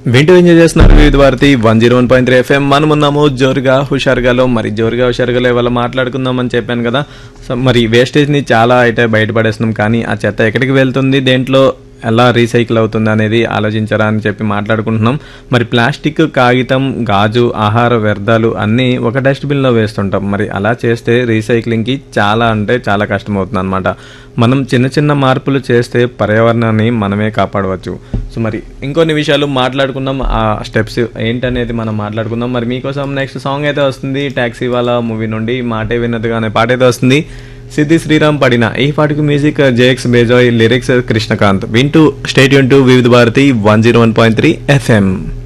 వింటూ ఎంజాయ్ చేస్తున్నారు Vividh Bharati one zero one point three FM మనం ఉన్నాము జోరుగా హుషారుగాలో మరి జోరుగా హుషారుగాలో ఇవాళ మాట్లాడుకుందాం అని చెప్పాను కదా సో మరి వేస్టేజ్ని చాలా అయితే బయటపడేస్తున్నాం కానీ ఆ చెత్త ఎక్కడికి వెళ్తుంది దేంట్లో ఎలా రీసైకిల్ అవుతుంది అనేది ఆలోచించరా అని చెప్పి మాట్లాడుకుంటున్నాం మరి ప్లాస్టిక్ కాగితం గాజు ఆహార వ్యర్థాలు అన్నీ ఒక డస్ట్బిన్లో వేస్తుంటాం మరి అలా చేస్తే రీసైక్లింగ్కి చాలా అంటే చాలా కష్టం అవుతుంది అనమాట మనం చిన్న చిన్న మార్పులు చేస్తే పర్యావరణాన్ని మనమే కాపాడవచ్చు సో మరి ఇంకొన్ని విషయాలు మాట్లాడుకుందాం ఆ స్టెప్స్ ఏంటనేది మనం మాట్లాడుకుందాం మరి మీకోసం నెక్స్ట్ సాంగ్ అయితే వస్తుంది ట్యాక్సీ వాళ్ళ మూవీ నుండి మాటే విన్నట్టుగా అనే పాట అయితే వస్తుంది సిద్ధి శ్రీరామ్ పడిన ఈ పాటకు మ్యూజిక్ జేఎక్స్ బేజాయ్ లిరిక్స్ కృష్ణకాంత్ వింటూ స్టేట్ యూన్ to Vividh Bharati one zero one point three FM